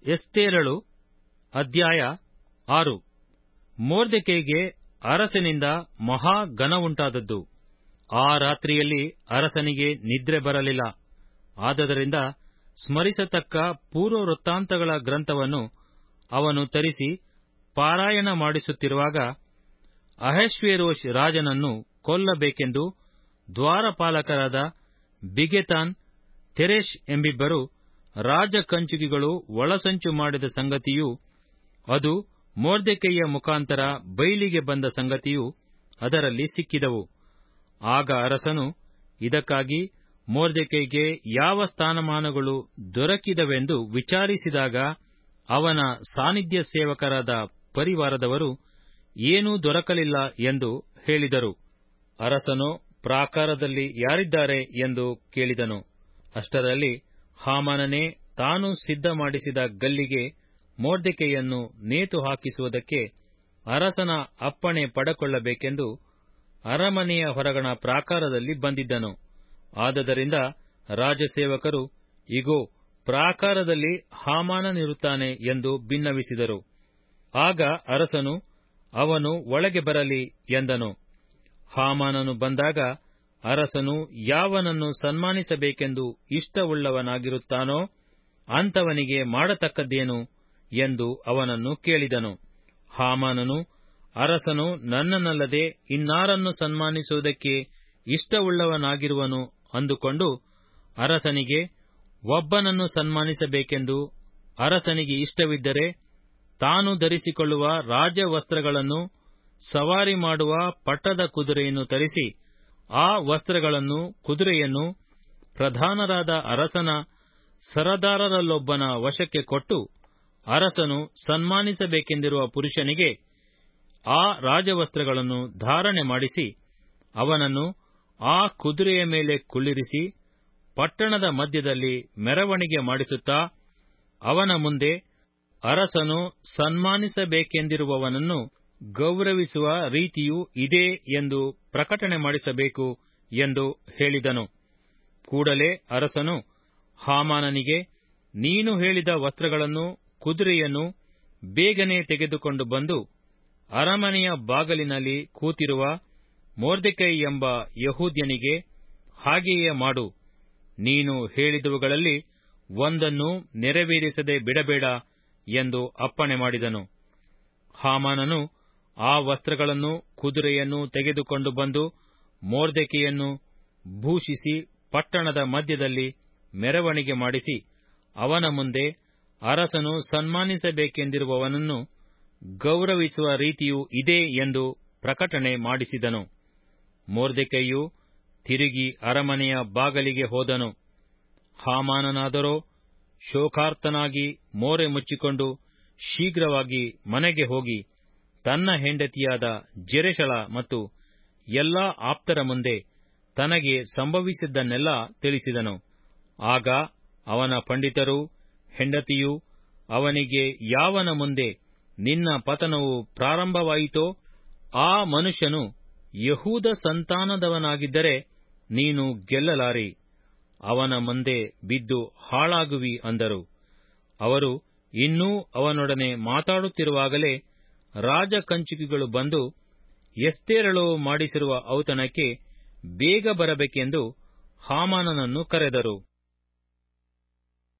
ಎಸ್ತೇರಳು ಅಧ್ಯಾಯ ಆರು ಮೋರ್ದೆಕೈಗೆ ಅರಸನಿಂದ ಮಹಾ ಘನವುಂಟಾದದ್ದು ಆ ರಾತ್ರಿಯಲ್ಲಿ ಅರಸನಿಗೆ ನಿದ್ರೆ ಬರಲಿಲ್ಲ ಆದದರಿಂದ ಸ್ಮರಿಸತಕ್ಕ ಪೂರ್ವವೃತ್ತಾಂತಗಳ ಗ್ರಂಥವನ್ನು ಅವನು ತರಿಸಿ ಪಾರಾಯಣ ಮಾಡಿಸುತ್ತಿರುವಾಗ ಅಹಷ್ವೇರೋಷ್ ರಾಜನನ್ನು ಕೊಲ್ಲಬೇಕೆಂದು ದ್ವಾರಪಾಲಕರಾದ ಬಿಗೆತಾನ್ ತೆರೆಷ್ ಎಂಬಿಬ್ಬರು ರಾಜಕಂಚುಕಿಗಳು ಒಳಸಂಚು ಮಾಡಿದ ಸಂಗತಿಯೂ ಅದು ಮೊರ್ದೆಕೈಯ ಮುಖಾಂತರ ಬೈಲಿಗೆ ಬಂದ ಸಂಗತಿಯೂ ಅದರಲ್ಲಿ ಸಿಕ್ಕಿದವು ಆಗ ಅರಸನು ಇದಕ್ಕಾಗಿ ಮೊರ್ದೆಕೈಗೆ ಯಾವ ಸ್ಥಾನಮಾನಗಳು ದೊರಕಿದವೆಂದು ವಿಚಾರಿಸಿದಾಗ ಅವನ ಸಾನ್ನಿಧ್ಯ ಸೇವಕರಾದ ಪರಿವಾರದವರು ಏನೂ ದೊರಕಲಿಲ್ಲ ಎಂದು ಹೇಳಿದರು ಅರಸನು ಪ್ರಾಕಾರದಲ್ಲಿ ಯಾರಿದ್ದಾರೆ ಎಂದು ಕೇಳಿದನು ಅಷ್ಟರಲ್ಲಿ ಹಾಮಾನನೇ ತಾನು ಸಿದ್ಧ ಮಾಡಿಸಿದ ಗಲ್ಲಿಗೆ ಮೊರ್ದೆಕೈಯನ್ನು ನೇತು ಹಾಕಿಸುವುದಕ್ಕೆ ಅರಸನ ಅಪ್ಪಣೆ ಪಡಕೊಳ್ಳಬೇಕೆಂದು ಅರಮನೆಯ ಹೊರಗಣ ಪ್ರಾಕಾರದಲ್ಲಿ ಬಂದಿದ್ದನು ಆದದರಿಂದ ರಾಜಸೇವಕರು ಇಗೋ ಪ್ರಾಕಾರದಲ್ಲಿ ಹಾಮಾನನಿರುತ್ತಾನೆ ಎಂದು ಬಿನ್ನವಿಸಿದರು ಆಗ ಅರಸನು ಅವನು ಒಳಗೆ ಬರಲಿ ಎಂದನು ಹಾಮಾನನು ಬಂದಾಗ ಅರಸನು ಯಾವನನ್ನು ಸನ್ಮಾನಿಸಬೇಕೆಂದು ಇಷ್ಟವುಳ್ಳವನಾಗಿರುತ್ತಾನೋ ಅಂಥವನಿಗೆ ಮಾಡತಕ್ಕದ್ದೇನು ಎಂದು ಅವನನ್ನು ಕೇಳಿದನು ಹಾಮಾನನು ಅರಸನು ನನ್ನನ್ನಲ್ಲದೆ ಇನ್ನಾರನ್ನು ಸನ್ಮಾನಿಸುವುದಕ್ಕೆ ಇಷ್ಟವುಳ್ಳವನಾಗಿರುವನು ಅಂದುಕೊಂಡು ಅರಸನಿಗೆ ಒಬ್ಬನನ್ನು ಸನ್ಮಾನಿಸಬೇಕೆಂದು ಅರಸನಿಗೆ ಇಷ್ಟವಿದ್ದರೆ ತಾನು ಧರಿಸಿಕೊಳ್ಳುವ ರಾಜವಸ್ತ್ರಗಳನ್ನು ಸವಾರಿ ಮಾಡುವ ಪಟ್ಟದ ಕುದುರೆಯನ್ನು ತರಿಸಿ ಆ ವಸ್ತ್ರಗಳನ್ನು ಕುದುರೆಯನ್ನು ಪ್ರಧಾನರಾದ ಅರಸನ ಸರದಾರರಲ್ಲೊಬ್ಬನ ವಶಕ್ಕೆ ಕೊಟ್ಟು ಅರಸನು ಸನ್ಮಾನಿಸಬೇಕೆಂದಿರುವ ಪುರುಷನಿಗೆ ಆ ರಾಜವಸ್ತ್ರಗಳನ್ನು ಧಾರಣೆ ಮಾಡಿಸಿ ಅವನನ್ನು ಆ ಕುದುರೆಯ ಮೇಲೆ ಕುಳ್ಳಿರಿಸಿ ಪಟ್ಟಣದ ಮಧ್ಯದಲ್ಲಿ ಮೆರವಣಿಗೆ ಮಾಡಿಸುತ್ತಾ ಅವನ ಮುಂದೆ ಅರಸನು ಸನ್ಮಾನಿಸಬೇಕೆಂದಿರುವವನನ್ನು ಗೌರವಿಸುವ ರೀತಿಯು ಇದೇ ಎಂದು ಪ್ರಕಟಣೆ ಮಾಡಿಸಬೇಕು ಎಂದು ಹೇಳಿದನು ಕೂಡಲೇ ಅರಸನು ಹಾಮಾನನಿಗೆ ನೀನು ಹೇಳಿದ ವಸ್ತ್ರಗಳನ್ನು ಕುದುರೆಯನ್ನು ಬೇಗನೆ ತೆಗೆದುಕೊಂಡು ಬಂದು ಅರಮನೆಯ ಬಾಗಲಿನಲ್ಲಿ ಕೂತಿರುವ ಮೊರ್ದೆಕೈ ಎಂಬ ಯಹೂದ್ಯನಿಗೆ ಹಾಗೆಯೇ ಮಾಡು ನೀನು ಹೇಳಿದವುಗಳಲ್ಲಿ ಒಂದನ್ನು ನೆರವೇರಿಸದೆ ಬಿಡಬೇಡ ಎಂದು ಅಪ್ಪಣೆ ಮಾಡಿದನು ಹಾಮಾನನು ಆ ವಸ್ತ್ರಗಳನ್ನು ಕುದುರೆಯನ್ನು ತೆಗೆದುಕೊಂಡು ಬಂದು ಮೋರ್ದೆಕೆಯನ್ನು ಭೂಷಿಸಿ ಪಟ್ಟಣದ ಮಧ್ಯದಲ್ಲಿ ಮೆರವಣಿಗೆ ಮಾಡಿಸಿ ಅವನ ಮುಂದೆ ಅರಸನು ಸನ್ಮಾನಿಸಬೇಕೆಂದಿರುವವನನ್ನು ಗೌರವಿಸುವ ರೀತಿಯು ಇದೇ ಎಂದು ಪ್ರಕಟಣೆ ಮಾಡಿಸಿದನು ಮೋರ್ದೆಕೈಯು ತಿರುಗಿ ಅರಮನೆಯ ಬಾಗಲಿಗೆ ಹೋದನು ಹಾಮಾನನಾದರೋ ಶೋಕಾರ್ತನಾಗಿ ಮೋರೆ ಮುಚ್ಚಿಕೊಂಡು ಶೀಘ್ರವಾಗಿ ಮನೆಗೆ ಹೋಗಿ ತನ್ನ ಹೆಂಡತಿಯಾದ ಜೆರೆಷಳ ಮತ್ತು ಎಲ್ಲಾ ಆಪ್ತರ ಮುಂದೆ ತನಗೆ ಸಂಭವಿಸಿದ್ದನ್ನೆಲ್ಲ ತಿಳಿಸಿದನು ಆಗ ಅವನ ಪಂಡಿತರೂ ಹೆಂಡತಿಯೂ ಅವನಿಗೆ ಯಾವನ ಮುಂದೆ ನಿನ್ನ ಪತನವು ಪ್ರಾರಂಭವಾಯಿತೋ ಆ ಮನುಷ್ಯನು ಯಹೂದ ಸಂತಾನದವನಾಗಿದ್ದರೆ ನೀನು ಗೆಲ್ಲಲಾರಿ ಅವನ ಮುಂದೆ ಬಿದ್ದು ಹಾಳಾಗುವಿ ಅಂದರು ಅವರು ಇನ್ನೂ ಅವನೊಡನೆ ಮಾತಾಡುತ್ತಿರುವಾಗಲೇ ರಾಜಕಂಚುಕಿಗಳು ಬಂದು ಎಸ್ತೇರಳು ಮಾಡಿಸಿರುವ ಔತಣಕ್ಕೆ ಬೇಗ ಬರಬೇಕೆಂದು ಹಾಮಾನನನ್ನು ಕರೆದರು